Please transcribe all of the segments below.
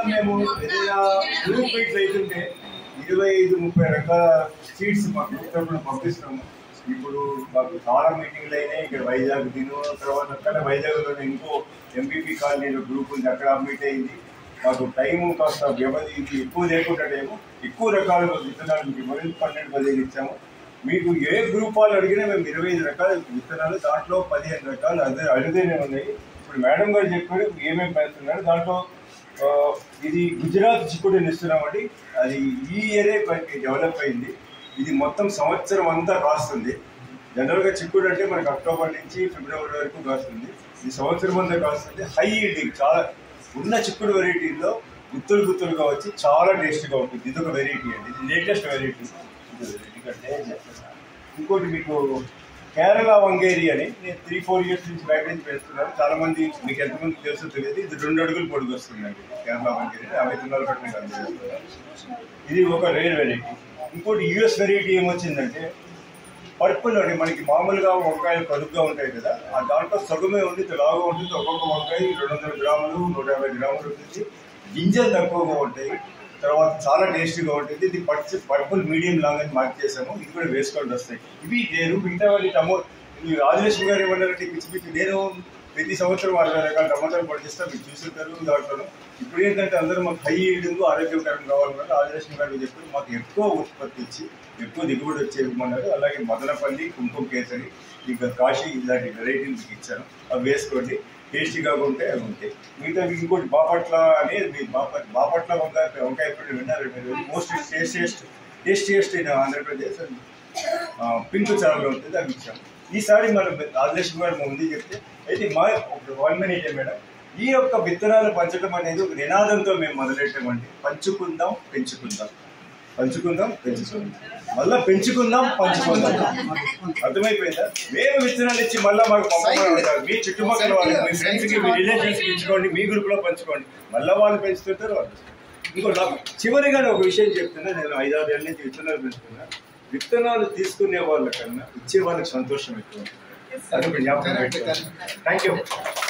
మేము ఏదైనా group meet అవుతుంటే ఇరవై ఐదు ముప్పై రకాల సీట్స్ మాకు ఉత్తరంలో పంపిస్తున్నాము ఇప్పుడు మాకు చాలా మీటింగ్లు అయినాయి ఇక్కడ వైజాగ్ తిను తర్వాత అక్కడ వైజాగ్లో ఇంకో ఎంపీపీ కాలనీలో గ్రూప్ ఉంది అక్కడ మీట్ అయింది మాకు టైము కాస్త వ్యవధి ఇది ఎక్కువ లేకుండా ఏమో ఎక్కువ రకాల విత్తనాలు మీకు మొదటి పన్నెండు పదిహేను ఇచ్చాము మీకు ఏ గ్రూప్ వాళ్ళు అడిగినా మేము ఇరవై ఐదు రకాల విత్తనాలు దాంట్లో పదిహేను రకాలు అదే అరుదైన ఉన్నాయి ఇప్పుడు మేడం గారు చెప్పారు ఏమేమి పెడుతున్నారు దాంట్లో ఆ, ఇది గుజరాత్ చిక్కుడుని ఇస్తున్నామండి అది ఈ ఇయరే మనకి డెవలప్ అయింది ఇది మొత్తం సంవత్సరం అంతా కాస్తుంది జనరల్గా చిక్కుడు అంటే మనకి అక్టోబర్ నుంచి ఫిబ్రవరి వరకు కాస్తుంది ఈ సంవత్సరం అంతా కాస్తుంది హై ఈల్డింగ్ చాలా ఉన్న చిక్కుడు వెరైటీలో గుత్తులు గుత్తులుగా వచ్చి చాలా టేస్ట్గా ఉంటుంది ఇది ఒక వెరైటీ అండి ఇది లేటెస్ట్ వెరైటీ ఇంకోటి మీకు కేరళ వంగేరి అని నేను త్రీ ఫోర్ ఇయర్స్ నుంచి బయట నుంచి పెడుతున్నాను చాలా మంది మీకు ఎంతమంది తెలుసో తెలియదు ఇది రెండు అడుగులు పొడుగు వస్తుందండి కేరళ వంగేరి అవి తులాలు కట్టిన ఇది ఒక రేర్ వెరైటీ ఇంకోటి యుఎస్ వెరైటీ ఏమొచ్చిందంటే పర్పుల్ అండి మనకి మామూలుగా వంకాయలు కడుగ్గా ఉంటాయి కదా ఆ దాంట్లో సగమే ఉంది లాగా ఉంటుంది ఒక్కొక్క వంకాయ రెండు వందల గ్రాములు నూట యాభై గ్రాములు ఉంటుంది గింజలు తక్కువగా ఉంటాయి తర్వాత చాలా టేస్టీగా ఉంటుంది ఇది పర్చి పర్పుల్ మీడియం లాంగ్ అని మార్క్ చేసాము ఇది కూడా వేసుకొని వస్తాయి ఇవి నేను మిగతా వాళ్ళు టమో ఈ రాజలక్ష్మి గారు ఏమన్నారంటే పిచ్చి పిచ్చి నేను ప్రతి సంవత్సరం అరవై రకాల టమాటాలు పండిస్తాను మీరు చూసుంటారు దాంట్లో ఇప్పుడు ఏంటంటే అందరూ మాకు హై ఈల్డింగ్ ఆరోగ్యకరం కావాలన్నారు రాజలక్ష్మి గారు చెప్పి మాకు ఎక్కువ ఉత్పత్తి ఇచ్చి ఎక్కువ దిగుబడి వచ్చేయమన్నారు అలాగే మదనపల్లి కుంకుమ కేసరి ఇంకా కాశీ ఇలాంటి వెరైటీలు మీకు ఇచ్చాను అవి వేసుకోండి టేస్టీగా ఉంటే అవి ఉంటాయి మిగతా ఇంకోటి బాపట్ల అనేది మీ బాప బాపట్ల వంకాయ వంకాయ ఇప్పుడు విన్నారు మీరు most tastiest tastiest in Andhra Pradesh అది ఆ, పింక్ చాలలో ఉంటుంది అవి ఇచ్చాము ఈసారి మనం ఆదిలక్ష్మి గారు ముందు చెప్తే అయితే మా వన్ మినిట్ మేడం ఈ యొక్క విత్తనాలు పంచడం అనేది ఒక నినాదంతో మేము మొదలెట్టామండి పంచుకుందాం పెంచుకుందాం పంచుకుందాం పెంచుకుందాం మళ్ళా పెంచుకుందాం పంచుకుందాం అర్థమైపోయిందా మేము విత్తనాలు ఇచ్చి మళ్ళీ మాకు పంపమని ఉంటారు మీ చుట్టుపక్కల వాళ్ళకి మీ ఫ్రెండ్స్కి మీ రిలేషన్స్ ఇచ్చుకోండి మీ గ్రూప్లో పంచుకోండి మళ్ళీ వాళ్ళు పెంచుతుంటారు వాళ్ళు ఇంకో నాకు చివరిగా నేను ఒక విషయం చెప్తున్నా నేను ఐదారు ఏళ్ళ నుంచి విత్తనాలు పెంచుతున్నా విత్తనాలు తీసుకునే వాళ్ళకన్నా ఇచ్చే వాళ్ళకి సంతోషం ఎక్కువ ఉంటుంది. అది ఒక జ్ఞాపకం పెట్టుకోండి థ్యాంక్ యూ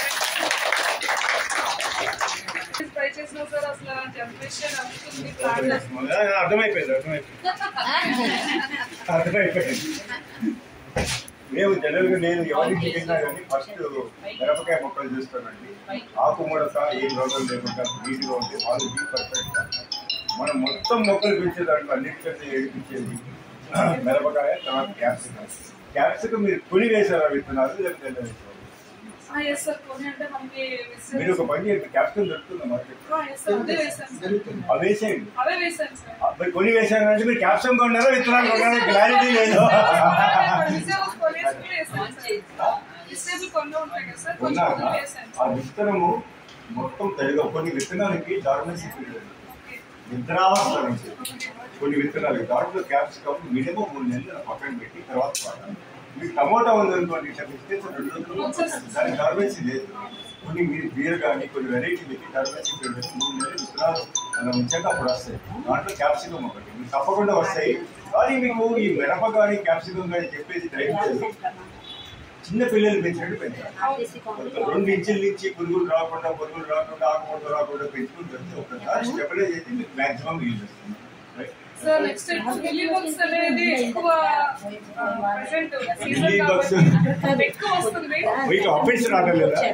ట్రై చేసినా సార్ అసలు జనరేషన్ అవుతుంది ప్లాన్ అర్థమైపోయింది అర్థమైపోయింది అర్థమైపోయింది మేము జనరల్గా నేను ఎవరికి దిగినా కానీ ఫస్ట్ మిరపకాయ మొక్కలు చూస్తానండి ఆకు ముడత ఏ రోగం లేకుండా నీట్గా ఉంటే వాళ్ళు బీ పర్ఫెక్ట్ మనం మొత్తం మొక్కలు పెంచే దాంట్లో అన్నిటికంటే ఏడిపించేది మిరపకాయ తర్వాత క్యాప్సికం క్యాప్సికం మీరు కొని వేసారా విత్తనాలు లేకపోతే ఎలా వేసారా? ఎస్ సార్ కొన్ని అంటే మనకి మీరు ఒక పని చేయండి క్యాప్సికం దొరుకుతుందా మార్కెట్ ఎస్ సార్ అదే వేసాను సార్ అవి వేసేయండి అవే వేసాను సార్ మరి కొని వేసారంటే మీరు క్యాప్సికం కొన్నారా విత్తనాలు కొన్నారా క్లారిటీ లేదు వెజిటేబుల్స్ కొనేసి వేసాను సార్ వెజిటేబుల్ కొన్ని ఉంటాయి కదా సార్ కొంచెం కొన్నాక కొన్ని వేసాను ఆ విత్తనము మొత్తం తడిగా కొన్ని విత్తనాలకి డార్మెన్సీ పీరియడ్ విత్తనావస్థ నుంచి కొన్ని విత్తనాలు దాంట్లో క్యాప్సికమ్ మినిమం మూడు నెలలు పక్కన పెట్టి తర్వాత వాడాలి. మీకు టమోటా ఉందనుకోండి ఇట్లా పెడితే రెండు రోజులు దానికి డార్మెన్సీ లేదు కొన్ని మీరు బీర్ కానీ కొన్ని వెరైటీ పెట్టి డార్మెన్సీ పీరియడ్ మూడు నెలలు విత్తనాలు అలా ఉంచాక అప్పుడు వస్తాయి దాంట్లో క్యాప్సికమ్ ఒకటి మీకు తప్పకుండా వస్తాయి కానీ మీకు ఈ మిరప కానీ క్యాప్సికమ్ కానీ చెప్పేది దయచేసి చిన్న పిల్లలు పెంచినట్టు పెంచాలి రెండు ఇంచుల నుంచి పురుగులు రాకుండా పురుగులు రాకుండా ఆకుకూరలు రాకుండా పెంచుకుని పెడితే ఒకసారి స్టెబిలైజ్ అయితే మీకు మాక్సిమం యూజ్ వస్తుంది Right? Sir next mealy bugs అనేది ఎక్కువ ప్రెసెంట్ సీజన్ Millie bugs. కాబట్టి ఎక్కువ వస్తుంది మీకు ఆఫీస్ రావడం లేదా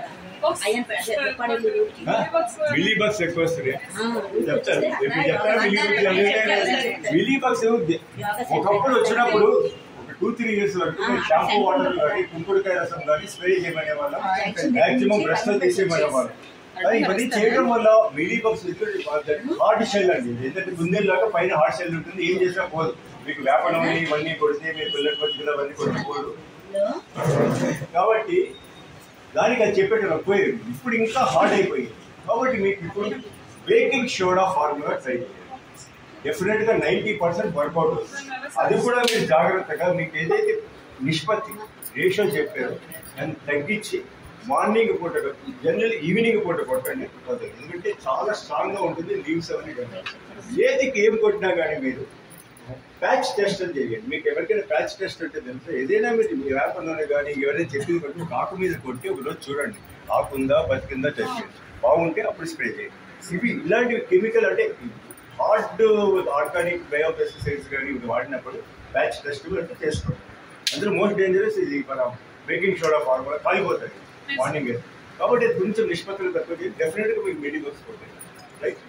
మిల్లీ బగ్స్ ఎక్కువ వస్తుంది చెప్తారు ఇప్పుడు చెప్తారు మిల్లీ బగ్స్ మిల్లీ బగ్స్ ఒకప్పుడు వచ్చినప్పుడు ఒక టూ త్రీ ఇయర్స్ వరకు షాంపూ వాటర్ కానీ కుంకుడుకాయ రసం కానీ స్ప్రే చేయమనే వాళ్ళం మాక్సిమం బ్రష్ తో తీసేయమనే వాళ్ళం కానీ ఇవన్నీ చేయడం వల్ల మిల్లీ బగ్స్ హార్డ్ షెల్ అండి ఎందుకంటే గుండెల్లాగా పైన హార్డ్ షెల్ ఉంటుంది ఏం చేసినా పోదు మీకు వేపడం ఇవన్నీ కొడితే మీ పిల్లల పచ్చికలు అవన్నీ కొట్టకూడదు కాబట్టి దానికి అది చెప్పేటప్పుడు పోయేది ఇప్పుడు ఇంకా హార్డ్ అయిపోయింది కాబట్టి మీకు ఇప్పుడు బేకింగ్ సోడా ఫార్ములా ట్రై చేయండి డెఫినెట్ గా నైన్టీ పర్సెంట్ వర్కౌట్ అవుతుంది అది కూడా మీరు జాగ్రత్తగా మీకు ఏదైతే నిష్పత్తి రేషియో చెప్పారో దాన్ని తగ్గించి మార్నింగ్ పూట జనరల్ ఈవినింగ్ పూట కొట్టండి కొట్టదు ఎందుకంటే చాలా స్ట్రాంగ్ గా ఉంటుంది లీవ్స్ అవన్నీ కదా ఏది ఏం కొట్టినా కానీ మీరు ప్యాచ్ టెస్ట్ అని చేయండి మీకు ఎవరికైనా ప్యాచ్ టెస్ట్ అంటే తెలుసు ఏదైనా మీరు మీ వ్యాపారంలోనే కానీ ఎవరైనా చెప్పింది కొట్టి ఒక ఆకు మీద కొట్టి ఒక రోజు చూడండి ఆకు ఉందా బతికిందా టెస్ట్ చేయండి బాగుంటే అప్పుడు స్ప్రే చేయండి ఇవి ఇలాంటి కెమికల్ అంటే హార్డ్ ఆర్గానిక్ బయో పెస్టిసైడ్స్ కానీ ఇవి వాడినప్పుడు బ్యాచ్ టెస్ట్ అంటే చేసుకోండి అందులో మోస్ట్ డేంజరస్ ఇది మన బేకింగ్ సోడా ఫార్ములా కాలిపోతుంది మార్నింగ్ కాబట్టి ఇది కొంచెం నిష్పత్తులు తక్కువ చేసి డెఫినెట్గా మీకు మెడికల్స్ పోతాయి రైట్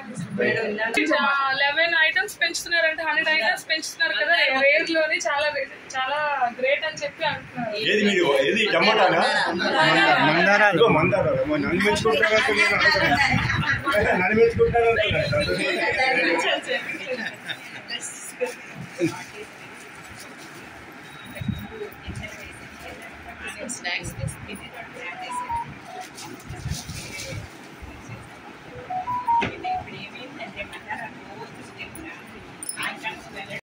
లెవెన్ ఐటమ్స్ పెంచుతున్నారంటే హండ్రెడ్ ఐటమ్స్ పెంచుతున్నారు కదా రేర్ లోని చాలా చాలా గ్రేట్ అని చెప్పి అంటున్నారు ఏది మీరు ఏది టమాటానా మందారాలు. ఇదిగో మందారాలు ఏమో నన్ను మెచ్చుకుంటారు అనుకున్నాను అనుకున్నాను. నన్ను మెచ్చుకుంటారు అనుకున్నాను సంతోషం. Snacks.